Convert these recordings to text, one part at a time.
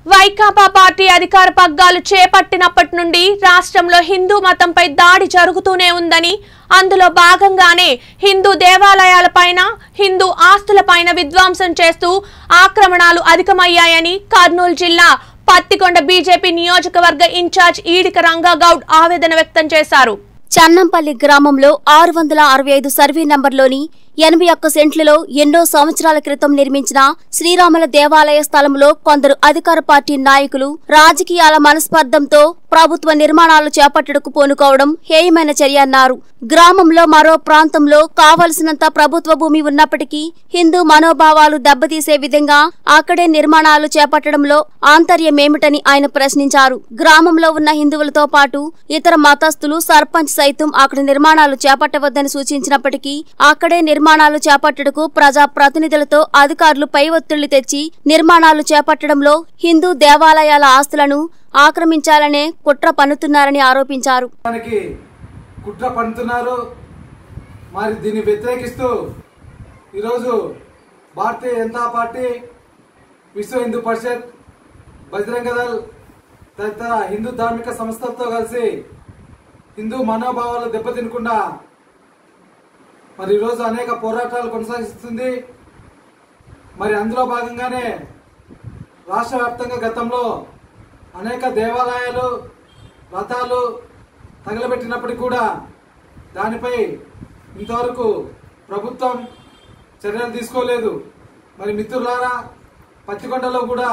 Vaikapa party అధికార పగ్గాలు చేపట్టినప్పటి నుండి రాష్ట్రంలో హిందూ మతంపై దాడి జరుగుతూనే ఉందని అందులో భాగంగానే హిందూ దేవాలయాలపైన హిందూ ఆస్తులపైన విధ్వంసం చేస్తూ ఆక్రమణాలు అధికమయ్యాయని కర్నూలు జిల్లా పత్తికొండ బీజేపీ నియోజకవర్గ ఇన్ఛార్జ్ ఈడిక రంగాగౌడ్ ఆవేదన వ్యక్తం చేశారు చన్నంపల్లి గ్రామంలో ఆరు వందల అరవై ఐదు సర్వే నంబర్లోని ఎనభై ఒక్క సెంట్లలో ఎన్నో సంవత్సరాల క్రితం నిర్మించిన శ్రీరాముల దేవాలయ స్థలంలో కొందరు అధికార పార్టీ నాయకులు రాజకీయాల మనస్పర్ధంతో ప్రభుత్వ నిర్మాణాలు చేపట్టడకు పూనుకోవడం హేయమైన చర్య అన్నారు గ్రామంలో మరో ప్రాంతంలో కావలసినంత ప్రభుత్వ భూమి ఉన్నప్పటికీ హిందూ మనోభావాలు దెబ్బతీసే విధంగా అక్కడే నిర్మాణాలు చేపట్టడంలో ఆంతర్యమేమిటని ఆయన ప్రశ్నించారు గ్రామంలో ఉన్న హిందువులతో పాటు ఇతర మతస్థులు సర్పంచ్ సైతం అక్కడ నిర్మాణాలు చేపట్టవద్దని సూచించినప్పటికీ అక్కడే నిర్మాణాలు చేపట్టడకు ప్రజా ప్రతినిధులతో అధికారులు పై ఒత్తిళ్లు తెచ్చి నిర్మాణాలు చేపట్టడంలో హిందూ దేవాలయాల ఆస్తులను ఆక్రమించాలనే కుట్ర పన్నుతున్నారని ఆరోపించారు మనకి కుట్ర పన్నుతున్నారు మరి దీన్ని వ్యతిరేకిస్తూ ఈరోజు భారతీయ జనతా పార్టీ విశ్వ హిందూ పరిషత్ బజరంగ దళ్ తదితర హిందూ ధార్మిక సంస్థలతో కలిసి హిందూ మనోభావాలు దెబ్బతినకుండా మరి ఈరోజు అనేక పోరాటాలు కొనసాగిస్తుంది మరి అందులో భాగంగానే రాష్ట్ర వ్యాప్తంగా గతంలో అనేక దేవాలయాలు రథాలు తగలబెట్టినప్పటికీ కూడా దానిపై ఇంతవరకు ప్రభుత్వం చర్యలు తీసుకోలేదు మరి మిత్రులారా పత్తికొండలో కూడా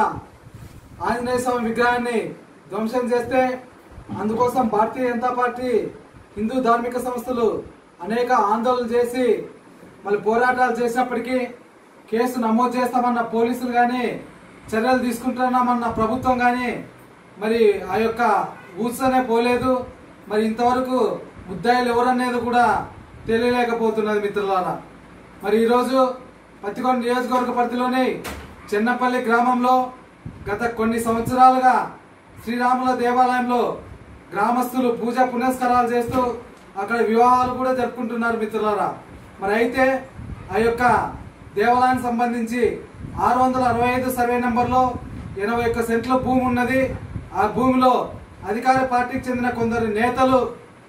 ఆంజనేయ స్వామి విగ్రహాన్ని ధ్వంసం చేస్తే అందుకోసం భారతీయ జనతా పార్టీ హిందూ ధార్మిక సంస్థలు అనేక ఆందోళనలు చేసి మళ్ళీ పోరాటాలు చేసినప్పటికీ కేసు నమోదు చేస్తామన్న పోలీసులు కానీ చర్యలు తీసుకుంటున్నామన్న ప్రభుత్వం కానీ మరి ఆ యొక్క ఊసనే పోలేదు మరి ఇంతవరకు ముద్దాయిలు ఎవరనేది కూడా తెలియలేకపోతున్నది మిత్రులారా మరి ఈరోజు పత్తికొండ నియోజకవర్గ పరిధిలోని చెన్నపల్లి గ్రామంలో గత కొన్ని సంవత్సరాలుగా శ్రీరాముల దేవాలయంలో గ్రామస్తులు పూజ పునస్కారాలు చేస్తూ అక్కడ వివాహాలు కూడా జరుపుకుంటున్నారు మిత్రులారా మరి అయితే ఆ యొక్క దేవాలయానికి సంబంధించి ఆరు వందల అరవై ఐదు సర్వే నెంబర్లో ఎనభై ఒక్క సెంట్ల భూమి ఉన్నది ఆ భూమిలో అధికార పార్టీకి చెందిన కొందరు నేతలు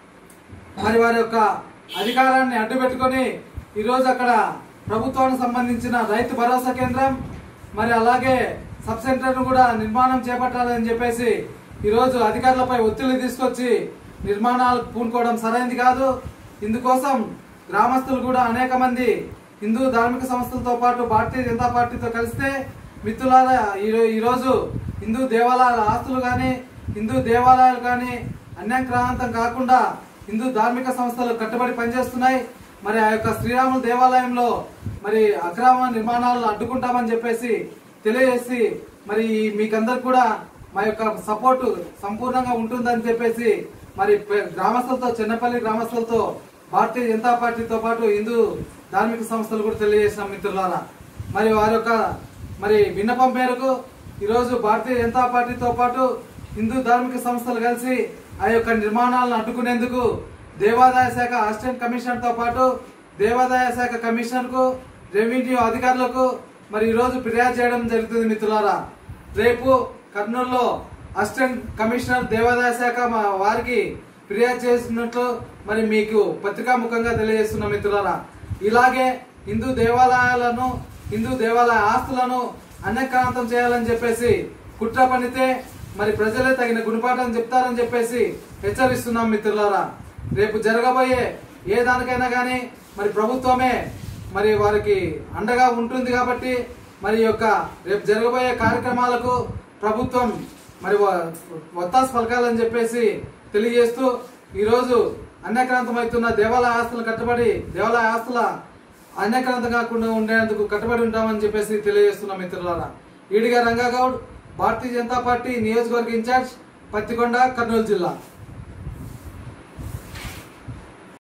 మరి వారి యొక్క అధికారాన్ని అడ్డుపెట్టుకొని ఈరోజు అక్కడ ప్రభుత్వానికి సంబంధించిన రైతు భరోసా కేంద్రం మరి అలాగే సబ్ సెంటర్ కూడా నిర్మాణం చేపట్టాలని చెప్పేసి ఈరోజు అధికారులపై ఒత్తిడి తీసుకొచ్చి నిర్మాణాలు పూనుకోవడం సరైనది కాదు ఇందుకోసం గ్రామస్తులు కూడా అనేక మంది హిందూ ధార్మిక సంస్థలతో పాటు భారతీయ జనతా పార్టీతో కలిస్తే మిత్రులారా ఈరో- ఈరోజు హిందూ దేవాలయాల ఆస్తులు కానీ హిందూ దేవాలయాలు కానీ అన్యాక్రాంతం కాకుండా హిందూ ధార్మిక సంస్థలు కట్టుబడి పనిచేస్తున్నాయి మరి ఆ యొక్క శ్రీరాముల దేవాలయంలో మరి అక్రమ నిర్మాణాలను అడ్డుకుంటామని చెప్పేసి తెలియజేసి మరి మీకందరికి కూడా మా యొక్క సపోర్టు సంపూర్ణంగా ఉంటుందని చెప్పేసి మరి పె- గ్రామస్తులతో చిన్నపల్లి గ్రామస్తులతో భారతీయ జనతా పార్టీతో పాటు హిందూ ధార్మిక సంస్థలు కూడా తెలియజేసిన మిత్రులారా మరి వారి యొక్క మరి విన్నపం మేరకు ఈరోజు భారతీయ జనతా పార్టీతో పాటు హిందూ ధార్మిక సంస్థలు కలిసి ఆ యొక్క నిర్మాణాలను అడ్డుకునేందుకు దేవాదాయ శాఖ అసిస్టెంట్ కమిషనర్ తో పాటు దేవాదాయ శాఖ కమిషనర్ కు రెవెన్యూ అధికారులకు మరి ఈరోజు ఫిర్యాదు చేయడం జరుగుతుంది మిత్రులారా రేపు కర్నూలులో అసిస్టెంట్ కమిషనర్ దేవాదాయ శాఖ మా వారికి ఫిర్యాదు చేసినట్లు మరి మీకు పత్రికా ముఖంగా తెలియజేస్తున్న మిత్రులారా ఇలాగే హిందూ దేవాలయాలను హిందూ దేవాలయ ఆస్తులను అన్యక్రాంతం చేయాలని చెప్పేసి కుట్ర పనితే మరి ప్రజలే తగిన గుణపాఠం చెప్తారని చెప్పేసి హెచ్చరిస్తున్నాం మిత్రులారా రేపు జరగబోయే ఏ దానికైనా కానీ మరి ప్రభుత్వమే మరి వారికి అండగా ఉంటుంది కాబట్టి మరి ఈ యొక్క రేపు జరగబోయే కార్యక్రమాలకు ప్రభుత్వం మరి వ- ఒత్తాసు పలకాలని చెప్పేసి తెలియజేస్తూ ఈరోజు అన్యక్రాంతమవుతున్న దేవాలయ ఆస్తులు కట్టుబడి దేవాలయ ఆస్తుల అన్యక్రాంతం కాకుండా ఉండేందుకు కట్టుబడి ఉంటామని చెప్పేసి తెలియజేస్తున్నాం మిత్రులారా ఈడిగా రంగాగౌడ్ భారతీయ జనతా పార్టీ నియోజకవర్గ ఇన్ఛార్జ్ పత్తికొండ కర్నూలు జిల్లా